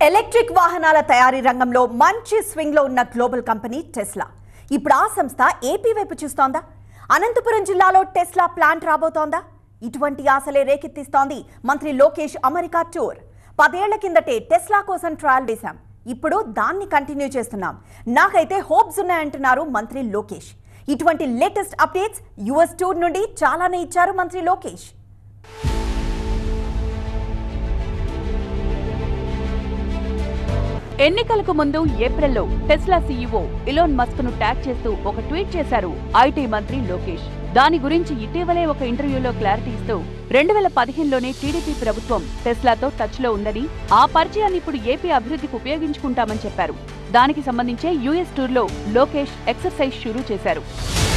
electric వాహనాల తయారీ రంగంలో మంచి స్వింగ్ లో ఉన్న గ్లోబల్ కంపెనీ టెస్లా ఇప్పుడు ఆ సంస్థ ఏపీ వైపు చూస్తోందా అనంతపురం జిల్లాలో టెస్లా ప్లాంట్ రాబోతోందా ఇటువంటి ఆశలే రేకెత్తిస్తోంది మంత్రి లోకేష్ అమెరికా టూర్ పదేళ్ల కిందటే టెస్లా కోసం ట్రయల్ వేశాం ఇప్పుడు దాన్ని కంటిన్యూ చేస్తున్నాం నాకైతే హోప్స్ ఉన్నాయంటున్నారు మంత్రి లోకేష్ ఇటువంటి లేటెస్ట్ అప్డేట్స్ యుఎస్ టూర్ నుండి చాలానే ఇచ్చారు మంత్రి లోకేష్ ఎన్నికలకు ముందు ఏప్రిల్లో టెస్లా సీఈఓ ఇలోన్ మస్క్ ను ట్యాగ్ చేస్తూ ఒక ట్వీట్ చేశారు ఐటీ మంత్రి లోకేష్ దాని గురించి ఇటీవలే ఒక ఇంటర్వ్యూలో క్లారిటీ ఇస్తూ రెండు వేల పదిహేనులోనే టీడీపీ ప్రభుత్వం టెస్లాతో టచ్ లో ఉందని ఆ పరిచయాన్ని ఇప్పుడు ఏపీ అభివృద్ధికి ఉపయోగించుకుంటామని చెప్పారు దానికి సంబంధించే యూఎస్ టూర్లో లోకేష్ ఎక్సర్సైజ్ షురూ చేశారు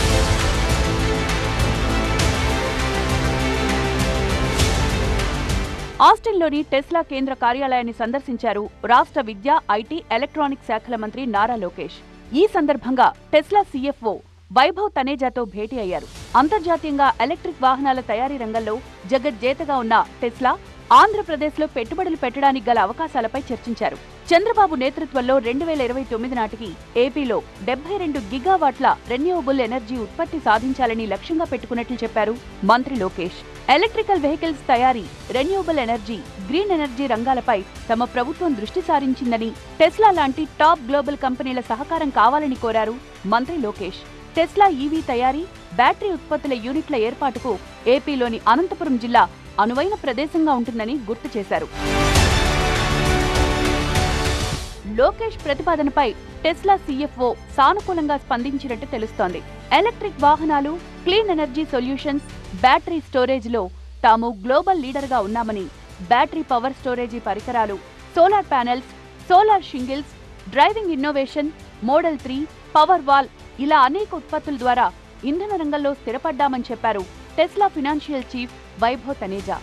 ఆస్టిన్లోని టెస్లా కేంద్ర కార్యాలయాన్ని సందర్శించారు రాష్ట్ర విద్య ఐటీ ఎలక్ట్రానిక్ శాఖల మంత్రి నారా లోకేష్ ఈ సందర్భంగా టెస్లా సీఎఫ్ఓ వైభవ్ తనేజాతో భేటీ అయ్యారు అంతర్జాతీయంగా ఎలక్ట్రిక్ వాహనాల తయారీ రంగంలో జగజ్జేతగా ఉన్న టెస్లా ఆంధ్రప్రదేశ్లో పెట్టుబడులు పెట్టడానికి గల అవకాశాలపై చర్చించారు చంద్రబాబు నేతృత్వంలో రెండు వేల ఇరవై తొమ్మిది నాటికి ఏపీలో డెబ్బై రెండు గిగావాట్ల రెన్యూవబుల్ ఎనర్జీ ఉత్పత్తి సాధించాలని లక్ష్యంగా పెట్టుకున్నట్లు చెప్పారు మంత్రి లోకేష్ ఎలక్ట్రికల్ వెహికల్స్ తయారీ రెన్యూవబుల్ ఎనర్జీ గ్రీన్ ఎనర్జీ రంగాలపై తమ ప్రభుత్వం దృష్టి సారించిందని టెస్లా లాంటి టాప్ గ్లోబల్ కంపెనీల సహకారం కావాలని కోరారు మంత్రి లోకేష్ టెస్లా ఈవీ తయారీ బ్యాటరీ ఉత్పత్తుల యూనిట్ల ఏర్పాటుకు ఏపీలోని అనంతపురం జిల్లా అనువైన ప్రదేశంగా ఉంటుందని గుర్తు చేశారు లోకేష్ ప్రతిపాదనపై టెస్లా సీఎఫ్ఓ సానుకూలంగా స్పందించినట్టు తెలుస్తోంది ఎలక్ట్రిక్ వాహనాలు clean energy solutions battery storage లో తాము గ్లోబల్ లీడర్ గా ఉన్నామని బ్యాటరీ పవర్ స్టోరేజీ పరికరాలు solar panels solar shingles driving innovation model three power wall ఇలా అనేక ఉత్పత్తుల ద్వారా ఇంధన రంగంలో స్థిరపడ్డామని చెప్పారు Tesla financial chief Vaibhav Taneja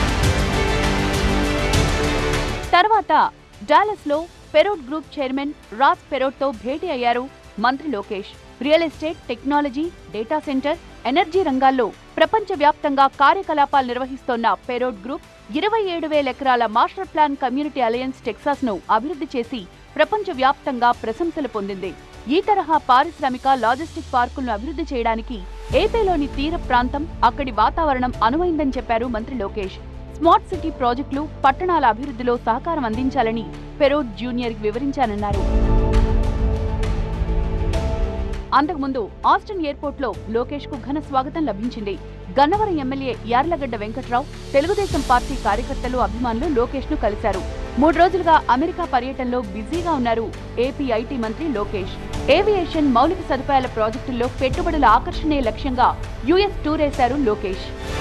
తర్వాత డాలస్ లో Perot group chairman Ross Perot తో భేటీ అయ్యారు మంత్రి Lokesh real estate technology data center energy రంగాల్లో ప్రపంచవ్యాప్తంగా కార్యకలాపాలు నిర్వహిస్తోన్న పెరోట్ గ్రూప్ ఇరవై ఏడు వేల ఎకరాల master plan community alliance Texas ను అభివృద్ధి చేసి ప్రపంచవ్యాప్తంగా ప్రశంసలు పొందింది ఈ తరహా పారిశ్రామిక లాజిస్టిక్ పార్కులను అభివృద్ధి చేయడానికి ఏపీలోని తీర ప్రాంతం అక్కడి వాతావరణం అనువైందని చెప్పారు మంత్రి లోకేష్ స్మార్ట్ సిటీ ప్రాజెక్టులు పట్టణాల అభివృద్ధిలో సహకారం అందించాలని పెరోడ్ జూనియర్ వివరించానన్నారు అంతకుముందు ఆస్టిన్ ఎయిర్పోర్ట్ లో లోకేష్ కు ఘన స్వాగతం లభించింది గన్నవరం ఎమ్మెల్యే యార్లగడ్డ వెంకట్రావు తెలుగుదేశం పార్టీ కార్యకర్తలు అభిమానులు లోకేష్ ను కలిశారు మూడు రోజులుగా అమెరికా పర్యటనలో బిజీగా ఉన్నారు ఏపీ ఐటీ మంత్రి లోకేష్ ఏవియేషన్ మౌలిక సదుపాయాల ప్రాజెక్టుల్లో పెట్టుబడుల ఆకర్షణే లక్ష్యంగా యుఎస్ టూర్ వేశారు లోకేష్